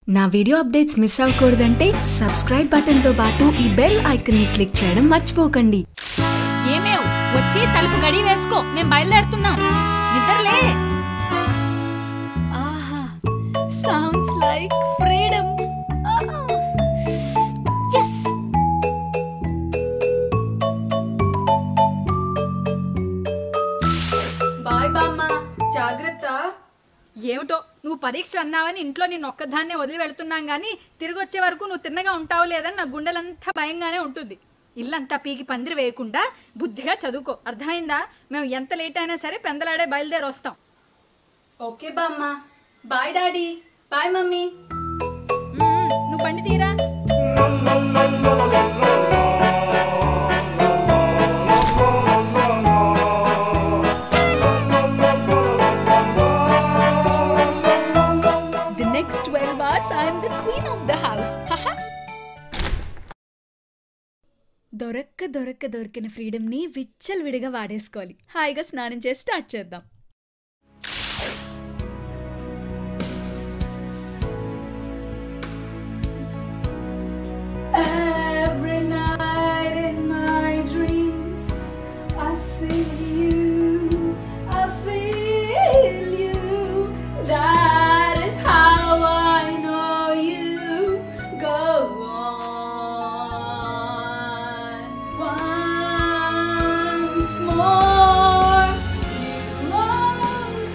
నా video updates miss అవ్వకూడదంటే subscribe బటన్తో పాటు ఈ బెల్ ఐకన్ని క్లిక్ చేయడం మర్చిపోకండి ఏమేవ్ వచ్చి తలుపు గడి వేసుకో మేము బయలుదేరుతున్నాం నిద్రలే ఆహా sounds like freedom yes bye బామ్మ జాగ్రత్త ఏమిటో నువ్వు పరీక్షలు అన్నావని ఇంట్లో నేను ఒక్కదాన్నే వదిలి వెళ్తున్నాం కానీ తిరిగి వచ్చే వరకు నువ్వు తిన్నగా ఉంటావు లేదని నా గుండెలంతా భయంగానే ఉంటుంది ఇల్లంతా పీకి పందిరి వేయకుండా బుద్ధిగా చదువుకో అర్థమైందా మేము ఎంత లేట్ అయినా సరే పెందలాడే బయలుదేరి వస్తాం ఓకే బామ్మ బాయ్ డాడీ బాయ్ మమ్మీ నువ్వు బండి తీరా The next 12 hours, I am the queen of the house. Haha. దొరక్క దొరక్క దొరికిన ఫ్రీడమ్ని విచ్చలవిడిగా వాడేసుకోవాలి హాయిగా స్నానం చేసి స్టార్ట్ చేద్దాం Every night in my dreams, I see you, I feel you. That is how I know you. Go on once more. You won't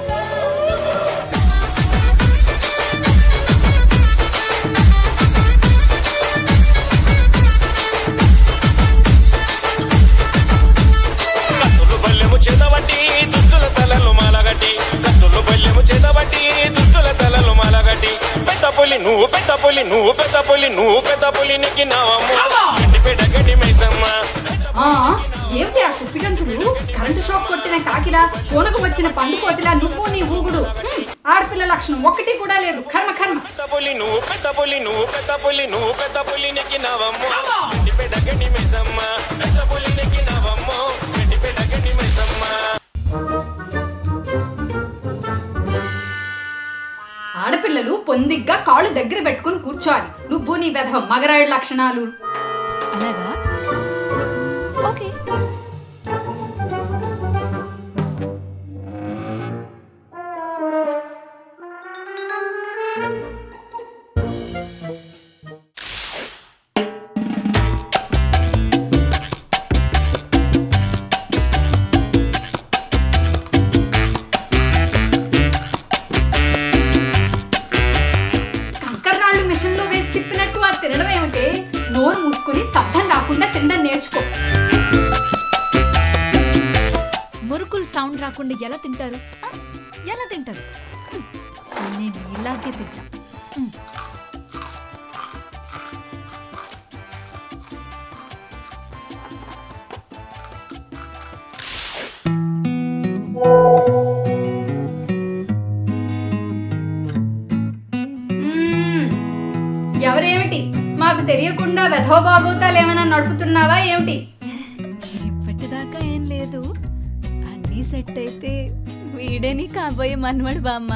కత్తులు బల్లెము చేతబట్టి దుష్టుల తలలు మాలగట్టి కత్తులు బల్లెము చేతబట్టి దుష్టుల తలలు మాలగట్టి పెద్ద పులి నువ్వు పెద్ద పులి నువ్వు పెద్ద పులి నువ్వు పెద్ద పులి నెక్కినావమ్మ గడ్డి పెట్ట గడ్డి మైసమ్మ ఆ ఏమిటి ఆ కుప్పిగంతులు కరెంటు షాక్ కొట్టిన కాకిలా కోనకు వచ్చిన పండుకోతిలా నువ్వు నీ ఊగుడు హ్మ్, ఆడపిల్ల లక్షణం ఒకటి కూడా లేదు కర్మ కర్మ పెద్ద పులి నువ్వు పెద్ద పులి నువ్వు పెద్ద పులి నువ్వు పెద్ద పులి నెక్కినావమ్మ గడ్డి పెట్ట గడ్డి మైసమ్మ పెద్ద పులి నెక్కినావమ్మ గడ్డి పెట్ట గడ్డి మైసమ్మ ఆడపిల్లలు పొందిగ్గా కాళ్ళు దగ్గర పెట్టుకుని కూర్చోవాలి నువ్వు నీ వెధవ మగరాయుడు లక్షణాలు అలాగా ఓకే కంకర్రాళ్ళు మిషన్ లో వేసి తిప్పినట్టు ఆ తినడం ఏమిటి నోరు మూసుకొని శబ్దం రాకుండా తినడం నేర్చుకో మురుకులు సౌండ్ రాకుండా ఎలా తింటారు ఆ? ఎలా తింటారు హ్మ్. నేను ఇలాగే తింటా హ్మ్. మ్మ్. ఎవరేమిటి మాకు తెలియకుండా వెధవ బాగోతాలు ఏమైనా నడుపుతున్నావా ఏమిటి ఇప్పటిదాకా ఏం లేదు అన్నీ సెట్ అయితే వీడేని కాబోయే మనవడు బామ్మ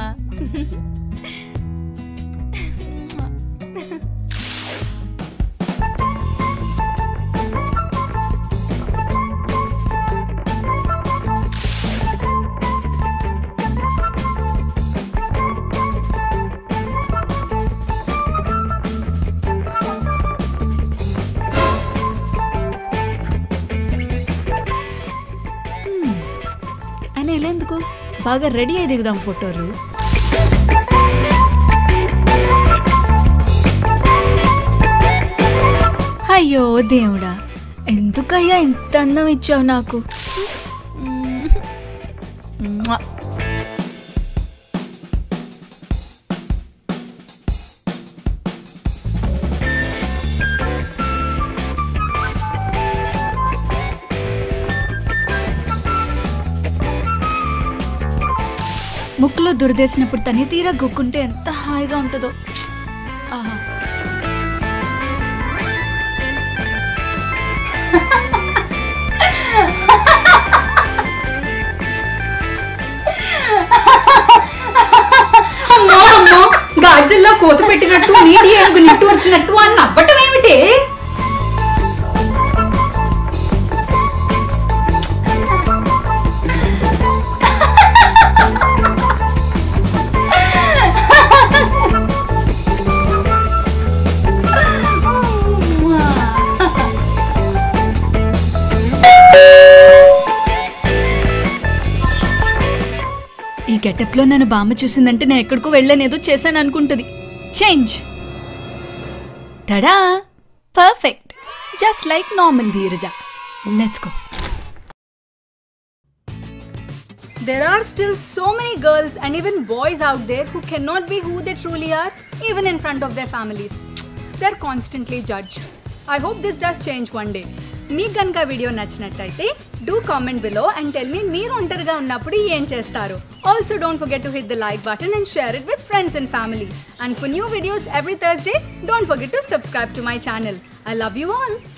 ఆయన ఎలా ఎందుకు బాగా రెడీ అయి దిగుదాం ఫోటోలు అయ్యో దేవుడా ఎందుకయ్యా ఇంత అందం ఇచ్చావు నాకు మ్వా. ముక్కులో దురదేసినప్పుడు తని తీరా గొక్కుంటే ఎంత హాయిగా ఉంటుందో ఆహా గాడ్జిల్లా కోత పెట్టినట్టు నీటి ఏనుగు నిట్టు వచ్చినట్టు అని నవ్వటం ఏమిటి ఈ గెటప్ లో నన్ను బామ్మ చూసిందంటే నేను ఎక్కడికో వెళ్ళానేదో చేశాను అనుకుంటుంది change tada perfect just like normal Dheeraja let's go There are still so many girls and even boys out there who cannot be who they truly are, even in front of their families. They're constantly judged. I hope this does change one day. మీకు కనుక video నచ్చినట్టయితే do comment below and tell me మీరు ఒంటరిగా ఉన్నప్పుడు ఏం చేస్తారు also don't forget to hit the like button and share it with friends and family and for new videos every Thursday don't forget to subscribe to my channel I love you all